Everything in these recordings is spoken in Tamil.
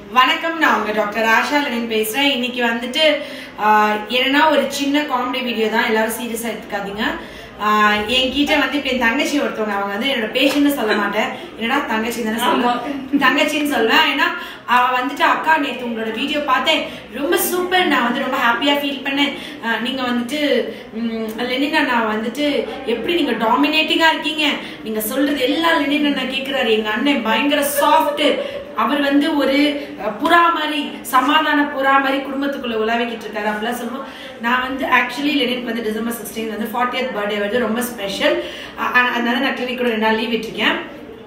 வணக்கம் நான் உங்க டாக்டர் ஆஷா லெனின் பேசுறேன் இன்னைக்கு வந்துட்டு ஆஹ், என்னன்னா ஒரு சின்ன காமெடி வீடியோ தான் எல்லாரும் சீரியஸா எடுத்துக்காதீங்க ஆஹ், என்கிட்ட வந்து இப்ப என் தங்கச்சி ஒருத்தவங்க அவங்க வந்து என்னோட பேஷண்ட்னு சொல்ல மாட்டேன் என்னடா தங்கச்சி தானே சொல்லுவேன் தங்கச்சின்னு சொல்லுவேன் ஏன்னா அவ வந்துட்டு அக்கா நேத்து உங்களோட வீடியோ பார்த்தேன் ரொம்ப சூப்பர் நான் வந்து ரொம்ப ஹாப்பியா ஃபீல் பண்ணேன் ஆஹ், நீங்க வந்துட்டு ம், லெனின் அண்ணா வந்துட்டு எப்படி நீங்க டாமினேட்டிங்கா இருக்கீங்க நீங்க சொல்றது எல்லா லெனின் அண்ணா கேக்குறாரு எங்க அண்ணன் பயங்கர சாஃப்ட் அவர் வந்து ஒரு அஹ், புறா மாதிரி சமாதான புறா மாதிரி குடும்பத்துக்குள்ள உலாவிக்கிட்டு இருக்காரு அப்படிலாம் சொல்லுவோம் நான் வந்து ஆக்சுவலி லெனின் வந்து டிசம்பர் சிக்ஸ்டீன் வந்து ஃபார்ட்டியத் பர்த்டே வந்து ரொம்ப ஸ்பெஷல் அதனால நான் கிளினிக் கூட ரெண்டு நாள் லீவ் விட்டுருக்கேன்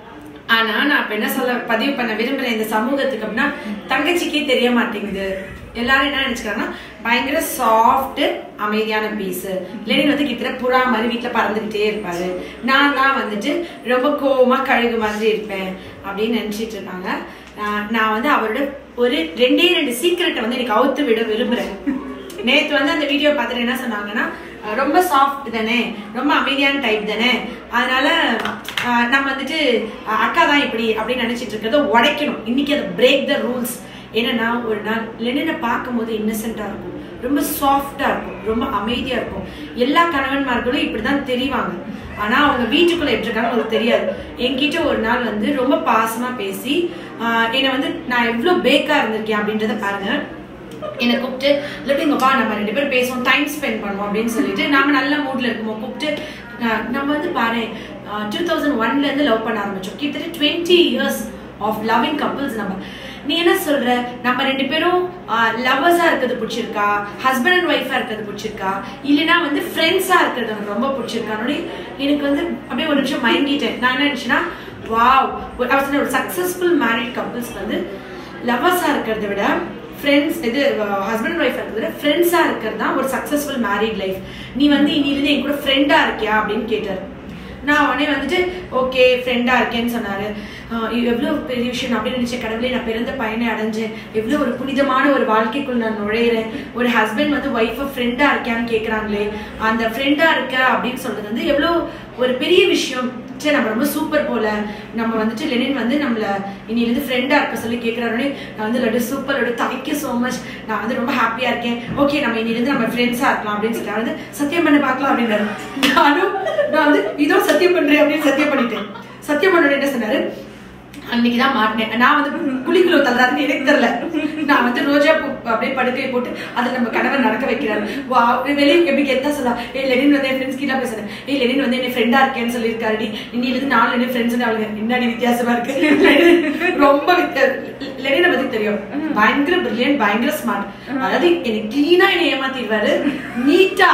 ஆனா நான் இப்ப என்ன சொல்ல பதிவு பண்ண விரும்புறேன் இந்த சமூகத்துக்கு அப்படின்னா தங்கச்சிக்கே தெரிய மாட்டேங்குது எல்லாரும் என்ன நினைச்சுக்கிறாங்கன்னா பயங்கர சாஃப்ட் அமைதியான பீஸ் லெனின் வந்து கிட்டத்தட்ட புறா மாதிரி வீட்டுல பறந்துகிட்டே இருப்பாரு நான் தான் வந்துட்டு ரொம்ப கோவமா கழுகு மாதிரி இருப்பேன் அப்படின்னு நினைச்சிட்டு இருக்காங்க ஆஹ் நான் வந்து அவரோட ஒரு ரெண்டே ரெண்டு சீக்கிரட்டை வந்து எனக்கு அவுத்து விட விரும்புறேன் நேத்து வந்து அந்த வீடியோ பார்த்துட்டு என்ன சொன்னாங்கன்னா அஹ் ரொம்ப சாஃப்ட் தானே ரொம்ப அமைதியான டைப் தானே அதனால அஹ் நம்ம வந்துட்டு அஹ் அக்கா தான் இப்படி அப்படின்னு நினைச்சிட்டு இருக்கிறத உடைக்கணும் இன்னைக்கு அதை பிரேக் த ரூல்ஸ் என்னன்னா ஒரு நாள் லெனினை பார்க்கும்போது இன்னசென்ட்டா இருக்கும் ரொம்ப சாஃப்டா இருக்கும் ரொம்ப அமைதியா இருக்கும் எல்லா கணவன்மார்களும் இப்படிதான் தெரிவாங்க ஆனா அவங்க வீட்டுக்குள்ள எப்படி இருக்காங்க உங்களுக்கு தெரியாது என்கிட்ட ஒரு நாள் வந்து ரொம்ப பாசமா பேசி ஆஹ் என்னை வந்து நான் எவ்வளவு பேக்கா இருந்திருக்கேன் அப்படின்றத பாருங்க என்னை கூப்பிட்டு இல்லாட்டி இங்க வா நம்ம ரெண்டு பேரும் பேசுவோம் டைம் ஸ்பெண்ட் பண்ணுவோம் அப்படின்னு சொல்லிட்டு நாம நல்ல மூட்ல இருக்குமோ கூப்பிட்டு அஹ் நம்ம வந்து பாரு டூ தௌசண்ட் ஒன்ல இருந்து லவ் பண்ண ஆரம்பிச்சோம் கிட்டத்தட்ட twenty years of loving couples நம்ம நீ என்ன சொல்ற நம்ம ரெண்டு பேரும் லவ்வர்ஸா இருக்கிறது பிடிச்சிருக்கா ஹஸ்பண்ட் அண்ட் ஒய்ஃபா இருக்கிறது பிடிச்சிருக்கா இல்லைன்னா வந்து ஃப்ரெண்ட்ஸா இருக்கிறது எனக்கு ரொம்ப பிடிச்சிருக்கானோட எனக்கு வந்து அப்படியே ஒரு நிமிஷம் மயங்கிட்டேன் நான் என்ன நினைச்சேன்னா வாவ் ஒரு சக்சஸ்ஃபுல் மேரிட் கப்பிள்ஸ் வந்து லவ்வர்ஸா இருக்கிறத விட ஃப்ரெண்ட்ஸ் இது ஹஸ்பண்ட் அண்ட் ஒய்ஃப் இருக்கிறத விட ஃப்ரெண்ட்ஸா இருக்கிறது தான் ஒரு சக்சஸ்ஃபுல் மேரிட் லைஃப் நீ வந்து இன்னிலிருந்து என் கூட ஃப்ரெண்டா இருக்கியா அப்படின்னு கேட்டாரு நான் உடனே வந்துட்டு ஓகே ஃப்ரெண்டா இருக்கேன்னு சொன்னாரு ஆஹ் இது எவ்வளவு பெரிய விஷயம் அப்படின்னு நினைச்ச கடவுளே நான் பிறந்த பையனை அடைஞ்சேன் எவ்வளவு ஒரு புனிதமான ஒரு வாழ்க்கைக்குள் நான் நுழையிறேன் ஒரு ஹஸ்பண்ட் வந்து ஒய்ஃபை ஃப்ரெண்டா இருக்கியான்னு கேக்குறாங்களே அந்த ஃப்ரெண்டா இருக்க அப்படின்னு சொல்றது வந்து எவ்வளவு ஒரு பெரிய விஷயம் சரி நம்ம ரொம்ப சூப்பர் போல நம்ம வந்துட்டு லெனின் வந்து நம்மள இன்னிலிருந்து ஃப்ரெண்டா இருக்க சொல்லி கேட்கறாரு நான் வந்து laddu super laddu thank you so much நான் வந்து ரொம்ப ஹாப்பியா இருக்கேன் ஓகே நம்ம இன்னிலிருந்து நம்ம ஃப்ரெண்ட்ஸா இருக்கலாம் அப்படின்னு சொல்லிட்டு வந்து சத்தியம் பண்ண பார்க்கலாம் அப்படின்னாரு நானும் நான் வந்து இதோ சத்தியம் பண்றேன் அப்படின்னு சத்தியம் பண்ணிட்டேன் சத்தியம் பண்ண என்ன சொன்னாரு அன்னைக்குதான் மாட்டினேன் நான் வந்து குழிக்குள்ள தள்ளுறாருன்னு எனக்கு தெரியல நான் வந்து ரோஜா பூ அப்படியே படுக்கை போட்டு அதுல நம்ம கணவன் நடக்க வைக்கிறாரு வா வெளியே எப்படி கெத்தா சொல்லா ஏ லெனின் வந்து என் ஃப்ரெண்ட்ஸ் கிட்ட பேசுறேன் ஏ லெனின் வந்து என்ன ஃப்ரெண்டா இருக்கேன்னு சொல்லியிருக்காருடி இன்னில இருந்து நாலு லெனின் ஃப்ரெண்ட்ஸ் அவளுக்கு என்னடி வித்தியாசமா இருக்கு ரொம்ப வித்தியா- லெனினை பத்தி தெரியும் பயங்கர பிரில்லியன்ட் பயங்கர ஸ்மார்ட் அதாவது எனக்கு கிளீனா என்னை ஏமாத்திடுவாரு நீட்டா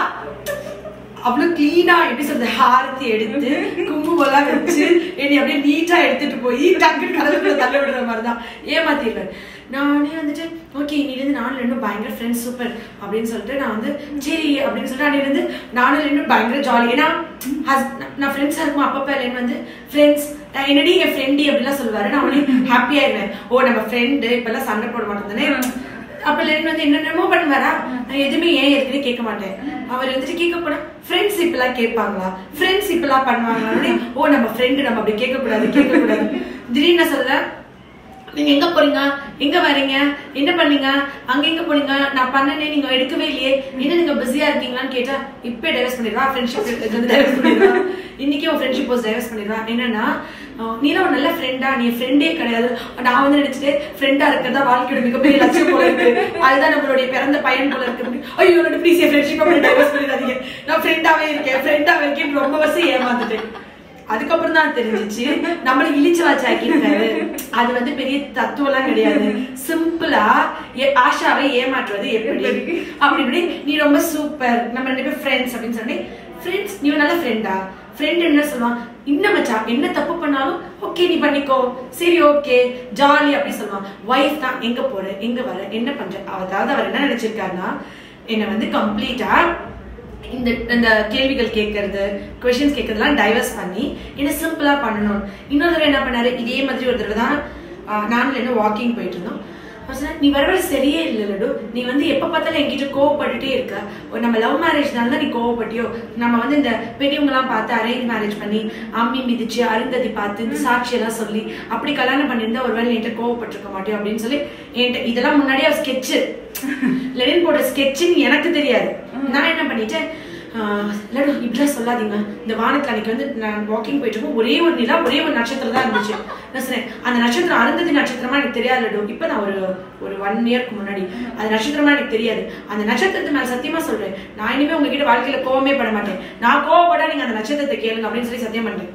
அவ்வளவு கிளீனா எப்படி சொல்றது ஹாரத்தி எடுத்து குங்குமம்லாம் வச்சு என்னை அப்படியே நீட்டா எடுத்துட்டு போய் டக்குனு கடலுக்குள்ள தள்ள விடுற மாதிரி தான் ஏமாத்திடுவார் நானே வந்துட்டு ஓகே இன்னிலிருந்து நானும் ரெண்டும் பயங்கர ஃப்ரெண்ட்ஸ் சூப்பர் அப்படின்னு சொல்லிட்டு நான் வந்து சரி அப்படின்னு சொல்லிட்டு அன்னிலிருந்து நானும் ரெண்டும் பயங்கர ஜாலி ஏன்னா hus- நான் ஃப்ரெண்ட்ஸா இருக்கும் அப்பப்ப இல்லைன்னு வந்து ஃப்ரெண்ட்ஸ் என்னடி என் ஃப்ரெண்டி அப்படிலாம் சொல்லுவாரு நான் அவனே ஹாப்பியா இருந்தேன் ஓ நம்ம ஃப்ரெண்டு இப்பெல்லாம் சண்டை போட மாட்டோம் தானே அப்ப லெனின் வந்து என்னென்னமோ பண்ணுவாரா நான் எதுவுமே ஏன் இருக்குன்னு கேட்க மாட்டேன் அவர் வந்துட்டு கேட்க போனா ஃப்ரெண்ட்ஸ் இப்பெல்லாம் கேட்பாங்களா ஃப்ரெண்ட்ஸ் இப்பெல்லாம் பண்ணுவாங்களா உடனே, ஓ நம்ம ஃப்ரெண்டு நம்ம அப்படி கேட்க கூடாது கேட்க கூடாது திடீர்னு நான் சொல்றேன் நீங்க எங்க போறீங்க எங்க வரீங்க என்ன பண்ணீங்க அங்க எங்க போனீங்க நான் பண்ணனே நீங்க எடுக்கவே இல்லையே என்ன நீங்க பிஸியா இருக்கீங்களான்னு கேட்டா இப்ப டைவர்ஸ் பண்ணிடுவா ஃப்ரெண்ட்ஷிப் வந்து டைவர்ஸ் பண்ணிடுவா இன்னைக்கே உன் ஃப்ரெண்ட்ஷிப் போஸ்ட் டைவர்ஸ் பண்ணிடுவா என்னன்னா அஹ் நீ எல்லாம் ஒரு நல்ல ஃப்ரெண்டா நீ ஃப்ரெண்டே கிடையாது நான் வந்து நினைச்சிட்டு ஃப்ரெண்டா இருக்கிறதா வாழ்க்கையோட மிகப்பெரிய லட்சியம் போல இருக்கு அதுதான் நம்மளுடைய பிறந்த பையன் போல இருக்கு ஐயோ ரெண்டு ப்ளீஸ் என் ஃப்ரெண்ட்ஷிப் அப்படி டைவர்ஸ் பண்ணிடாதீங்க நான் ஃப்ரெண்டாவே இருக்கேன் ஃப்ரெண்டாவே இருக்கேன் ரொம்ப வருஷம் ஏமாந்துட்டேன் அதுக்கப்புறம் தான் தெரிஞ்சிச்சு நம்மள இழிச்சு வச்சாக்கிட்டாரு அது வந்து பெரிய தத்துவம்லாம் கிடையாது சிம்பிளா ஏ- ஆஷாவை ஏமாற்றுவது எப்படி அப்படி இப்படி நீ ரொம்ப சூப்பர் நம்ம ரெண்டு பேரும் ஃப்ரெண்ட்ஸ் அப்படின்னு சொல்லி ஃப்ரெண்ட்ஸ் நீ ஒரு நல்ல ஃப்ரெண்டா ஃப்ரெண்ட் என்ன சொல்லுவான் இன்னும் மச்சான் என்ன தப்பு பண்ணாலும் ஓகே நீ பண்ணிக்கோ சரி ஓகே ஜாலி அப்படி சொல்லுவான் ஒய்ஃப் தான் எங்க போற எங்க வர என்ன பண்ற அதாவது அவர் என்ன நினைச்சிருக்காருன்னா என்னை வந்து கம்ப்ளீட்டா இந்த இந்த கேள்விகள் கேட்கறது கொஷின்ஸ் கேட்கறதுலாம் டைவர்ஸ் பண்ணி என்ன சிம்பிளா பண்ணணும் இன்னொரு தடவை என்ன பண்ணாரு இதே மாதிரி ஒரு தடவை தான் ஆஹ், நானும் என்ன வாக்கிங் போயிட்டு இருந்தோம் அவர் சொன்னார், நீ வர வர சரியே இல்லை லடு நீ வந்து எப்ப பார்த்தாலும் என்கிட்ட கோவப்பட்டுட்டே இருக்க ஒரு நம்ம லவ் மேரேஜ்னால தான் நீ கோவப்பட்டியோ நம்ம வந்து இந்த பெரியவங்கலாம் பார்த்து அரேஞ்ச் மேரேஜ் பண்ணி அம்மி மிதிச்சு அருந்ததி பார்த்து இந்த சாட்சியெல்லாம் சொல்லி அப்படி கல்யாணம் பண்ணியிருந்தா ஒருவேளை என்கிட்ட கோவப்பட்டிருக்க மாட்டியோ அப்படின்னு சொல்லி என்கிட்ட இதெல்லாம் முன்னாடியே அவர் ஸ்கெட்சு லெனின் போட்ட ஸ்கெட்சுன்னு எனக்கு தெரியாது நான் என்ன பண்ணிட்டேன் ஆஹ் லடு இப்படிலாம் சொல்லாதீங்க இந்த வானத்துல அன்னைக்கு வந்து நான் வாக்கிங் போயிட்டு இருக்கோம் ஒரே ஒரு நிலா ஒரே ஒரு நட்சத்திரம் தான் இருந்துச்சு நான் சொன்னேன் அந்த நட்சத்திரம் அருந்ததி நட்சத்திரமா எனக்கு தெரியாது லடு இப்போ நான் ஒரு ஒரு ஒன் இயர்க்கு முன்னாடி அது நட்சத்திரமா எனக்கு தெரியாது அந்த நட்சத்திரத்து மேல சத்தியமா சொல்றேன் நான் இனிமே உங்ககிட்ட வாழ்க்கையில கோவமே பட மாட்டேன் நான் கோவப்பட்டா நீங்க அந்த நட்சத்திரத்தை கேளுங்க அப்படின்னு சொல்லி சத்தியம் பண்றேன்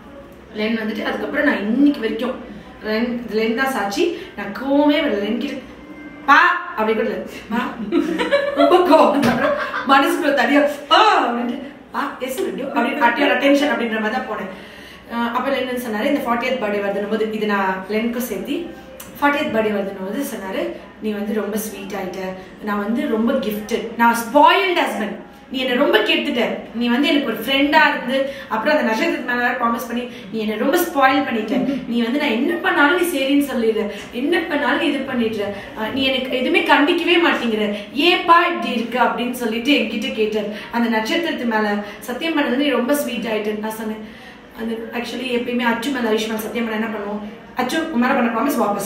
லென் வந்துட்டு அதுக்கப்புறம் நான் இன்னைக்கு வரைக்கும் லென் லென் தான் சாட்சி நான் கோவமே வரல லென் கிட்ட பா அப்படி கூட இல்ல. பா ரொம்ப கோவம் அப்புறம் மனசுக்குள்ள தனியா ஆ அப்படின்ட்டு பா எஸ் அப்படி அட்டியோட அட்டென்ஷன் அப்படின்ற மாதிரி தான் போனேன் அஹ் அப்ப லென் சொன்னாரு இந்த ஃபார்ட்டியத் பர்த்டே வருதுன்னு போது இது நான் லென்க்கும் சேர்த்தி ஃபார்ட்டியத் பர்த்டே வருதுன்னு போது சொன்னாரு நீ வந்து ரொம்ப ஸ்வீட் ஆயிட்ட நான் வந்து ரொம்ப கிஃப்டட் நான் ஸ்பாயில்டு ஹஸ்பண்ட் நீ என்னை ரொம்ப கெடுத்துட்ட நீ வந்து எனக்கு ஒரு ஃப்ரெண்டா இருந்து அப்புறம் அந்த நட்சத்திரத்துக்கு மேல ப்ராமிஸ் பண்ணி நீ என்னை ரொம்ப ஸ்பாயில் பண்ணிட்ட நீ வந்து நான் என்ன பண்ணாலும் நீ சரின்னு சொல்லிடுற என்ன பண்ணாலும் இது பண்ணிடுற அஹ் நீ எனக்கு எதுவுமே கண்டிக்கவே மாட்டேங்கிற ஏப்பா இப்படி இருக்கு அப்படின்னு சொல்லிட்டு என்கிட்ட கேட்டார் அந்த நட்சத்திரத்து மேல சத்தியம் பண்ணது நீ ரொம்ப ஸ்வீட் ஆயிட்டுன்னு நான் சொன்னேன் அது ஆக்சுவலி எப்பயுமே அச்சு மேல ஐஷ் மேல சத்தியம் பண்ண என்ன பண்ணுவோம் அச்சு உன் மேல பண்ண ப்ராமிஸ் வாபஸ்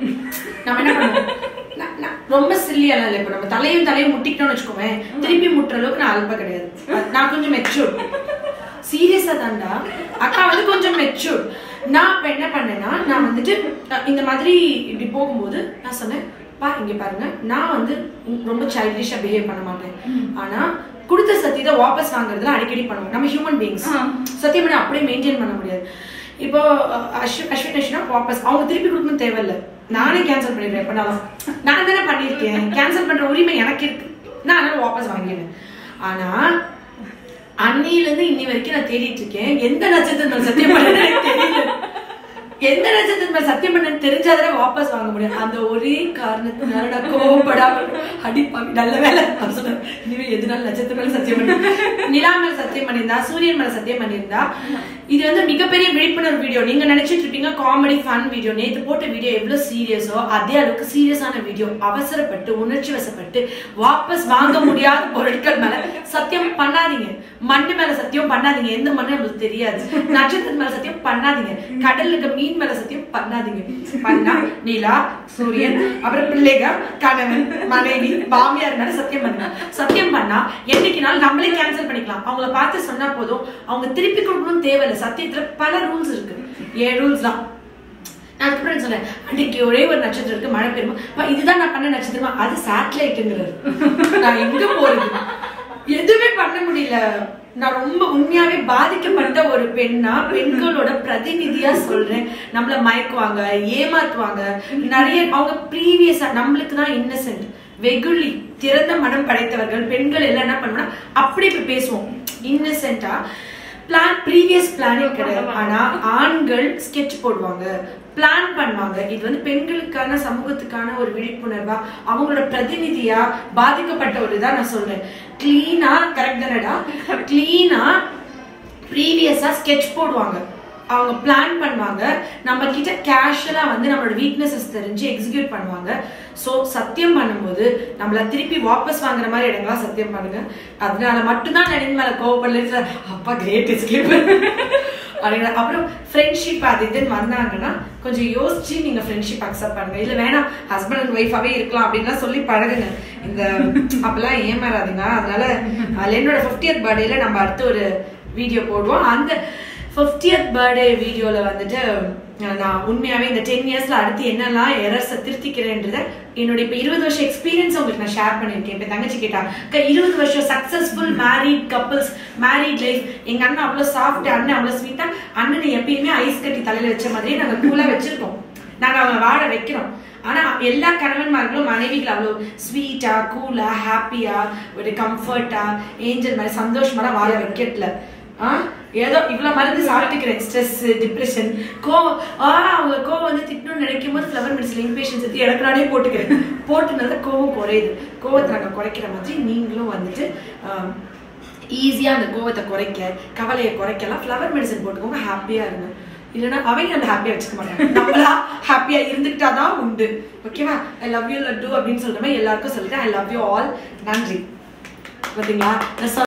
நம்ம என்ன பண்ணுவோம் நான்- நான் ரொம்ப சில்லியெல்லாம் இல்லை இப்போ நம்ம தலையும் தலையும் முட்டிக்கிட்டோம்னு வச்சுக்கோவேன் திருப்பி முட்டுற அளவுக்கு நான் அல்ப கிடையாது நான் கொஞ்சம் மெச்சூர் சீரியஸா தான்டா அக்கா வந்து கொஞ்சம் மெச்சூர் நான் இப்ப என்ன பண்ணேன்னா நான் வந்துட்டு அஹ், இந்த மாதிரி இப்படி போகும்போது நான் சொன்னேன் பா இங்க பாருங்க நான் வந்து ரொம்ப சைல்டிஷா பிஹேவ் பண்ண மாட்டேன் ஆனா கொடுத்த சத்தியத்தை வாபஸ் வாங்குறதுல அடிக்கடி பண்ணுவோம் நம்ம ஹியூமன் பீயிங்ஸ் சத்தியம் பண்ணி அப்படியே மெயின்டைன் பண்ண முடியாது இப்போ அஹ், அஸ்வின் அஸ்வின் அஸ்வினா வாபஸ் அவங்க திருப்பி கொடுக்கணும் தேவையில்ல நானே கேன்சல் பண்ணிடுறேன் எப்பனாலும் நான் தானே பண்ணியிருக்கேன் கேன்சல் பண்ற உரிமை எனக்கு இருக்கு நான் அதனால வாபஸ் வாங்கிடுவேன் ஆனா அன்னில இருந்து இன்னி வரைக்கும் நான் தேடிட்டு இருக்கேன் எந்த நட்சத்திரம் மேல சத்தியம் பண்ணேன்னு எனக்கு தெரியல எந்த நட்சத்திரம் மேல சத்தியம் பண்ணேன்னு தெரிஞ்சாதானே வாபஸ் வாங்க முடியும் அந்த ஒரே காரணத்தினால நான் கோவப்படாம அடிப்பாங்க நல்ல வேலை நான் சொன்னேன் இனிமே எதுனால நட்சத்திரம் மேல சத்தியம் பண்ணி நிலா மேல சத்தியம் பண்ணியிருந்தா சூரியன் மேல சத்தியம் பண்ணியிருந்தா இது வந்து மிகப்பெரிய விழிப்புணர்வு வீடியோ நீங்க நினைச்சிட்டு இருப்பீங்க காமெடி ஃபன் வீடியோ நேத்து போட்ட வீடியோ எவ்வளவு சீரியஸோ அதே அளவுக்கு சீரியஸான வீடியோ அவசரப்பட்டு உணர்ச்சி வசப்பட்டு வாபஸ் வாங்க முடியாத பொருட்கள் மேல சத்தியம் பண்ணாதீங்க மண்ணு மேல சத்தியம் பண்ணாதீங்க எந்த மண்ணு நம்மளுக்கு தெரியாது நட்சத்திரத்து மேல சத்தியம் பண்ணாதீங்க கடல்ல இருக்க மீன் மேல சத்தியம் பண்ணாதீங்க பண்ணா நிலா சூரியன் அப்புறம் பிள்ளைங்க கணவன் மனைவி மாமியார் மேல சத்தியம் பண்ணுங்க சத்தியம் பண்ணா என்னைக்குனாலும் நம்மளே கேன்சல் பண்ணிக்கலாம் அவங்கள பார்த்து சொன்னா போதும் அவங்க திருப்பி கொடுக்கணும் தேவையில்லை சத்தியத்துல பல ரூல்ஸ் இருக்கு ஏழு ரூல்ஸ் தான் நான் அதுக்கப்புறம் சொன்னேன் அன்னைக்கு ஒரே ஒரு நட்சத்திரம் இருக்கு மழை பெருமா அப்பா, இதுதான் நான் பண்ண நட்சத்திரமா அது சேட்டலைட்டுங்கிறது நான் எங்க போறது எதுவுமே பண்ண முடியல நான் ரொம்ப உண்மையாவே பாதிக்கப்பட்ட ஒரு பெண்ணா பெண்களோட பிரதிநிதியா சொல்றேன் நம்மள மயக்குவாங்க ஏமாத்துவாங்க நிறைய அவங்க ப்ரீவியஸா நம்மளுக்கு தான் இன்னசென்ட் வெகுளி திறந்த மனம் படைத்தவர்கள் பெண்கள் எல்லாம் என்ன பண்ணுவோம்னா அப்படி இப்படி பேசுவோம் இன்னசென்ட்டா பிளான் ப்ரீவியஸ் பிளானிங் கிடையாது ஆனா ஆண்கள் ஸ்கெட்ச் போடுவாங்க பிளான் பண்ணுவாங்க இது வந்து பெண்களுக்கான சமூகத்துக்கான ஒரு விழிப்புணர்வா அவங்களோட பிரதிநிதியா பாதிக்கப்பட்ட ஒரு இதா நான் சொல்றேன் கிளீனா கரெக்ட் தானடா கிளீனா ப்ரீவியஸா ஸ்கெட்ச் போடுவாங்க அவங்க பிளான் பண்ணுவாங்க நம்ம கிட்ட கேஷுவலா வந்து நம்மளோட வீக்னஸஸ் தெரிஞ்சு எக்ஸிக்யூட் பண்ணுவாங்க ஸோ சத்தியம் பண்ணும்போது நம்மள திருப்பி வாபஸ் வாங்குற மாதிரி இடங்களா சத்தியம் பண்ணுங்க அதனால மட்டும்தான் நடின் மேல கோவப்படல அப்பா கிரேட் எஸ்கேப் அப்படிங்கிற அப்புறம் ஃப்ரெண்ட்ஷிப் அது இதுன்னு வந்தாங்கன்னா கொஞ்சம் யோசிச்சு நீங்க ஃப்ரெண்ட்ஷிப் அக்செப்ட் பண்ணுங்க இல்ல வேணாம் ஹஸ்பண்ட் அண்ட் ஒய்ஃபாவே இருக்கலாம் அப்படின்லாம் சொல்லி பழகுங்க இந்த அப்பெல்லாம் ஏமாறாதீங்க அதனால அதுல என்னோட ஃபிஃப்டியத் பர்த்டேல நம்ம அடுத்து ஒரு வீடியோ போடுவோம் அந்த ஃபிஃப்டியத் பர்த்டே வீடியோல வந்துட்டு அஹ், நான் உண்மையாவே இந்த டென் இயர்ஸ்ல அடுத்து என்னெல்லாம் எரர்ஸை திருத்திக்கிறேன்றத என்னோட இப்ப இருபது வருஷம் எக்ஸ்பீரியன்ஸ் உங்களுக்கு நான் ஷேர் பண்ணிருக்கேன் இப்ப தங்கச்சி கேட்டா அக்கா, இருபது வருஷம் successful married couples married life எங்க அண்ணன் அவ்வளவு சாஃப்ட் அண்ணன் அவ்வளவு ஸ்வீட்டா அண்ணனை எப்பயுமே ஐஸ் கட்டி தலையில வச்ச மாதிரியே நாங்க கூலா வச்சிருக்கோம் நாங்க அவங்க வாழ வைக்கிறோம் ஆனா எல்லா கணவன்மார்களும் மனைவிகள் அவ்வளவு ஸ்வீட்டா கூலா ஹாப்பியா ஒரு கம்ஃபர்ட்டா ஏஞ்சல் மாதிரி சந்தோஷமா வாழ வைக்கல ஆ ஏதோ இவ்வளவு மருந்து சாப்பிட்டுக்கிறேன் ஸ்ட்ரெஸ் டிப்ரெஷன் கோவம் ஆ அவங்க கோவம் வந்து திட்டணும்னு நினைக்கும் போது ஃப்ளவர் மெடிசன் இன்பேஷன் எடுத்து எனக்கு நானே போட்டுக்கிறேன் போட்டுனால கோவம் குறையுது கோவத்தை நாங்கள் குறைக்கிற மாதிரி நீங்களும் வந்துட்டு ஈஸியாக அந்த கோவத்தை குறைக்க கவலையை குறைக்கலாம் ஃப்ளவர் மெடிசன் போட்டுக்கோங்க ஹாப்பியாக இருங்க இல்லைன்னா அவங்க நம்ம ஹாப்பியா வச்சுக்க மாட்டாங்க நம்மளா ஹாப்பியா இருந்துக்கிட்டாதான் உண்டு ஓகேவா ஐ லவ் யூ லட்டு அப்படின்னு சொல்ற மாதிரி எல்லாருக்கும் சொல்லிட்டேன் ஐ லவ் யூ ஆல் நன்றி பாத்தீங்களா நான்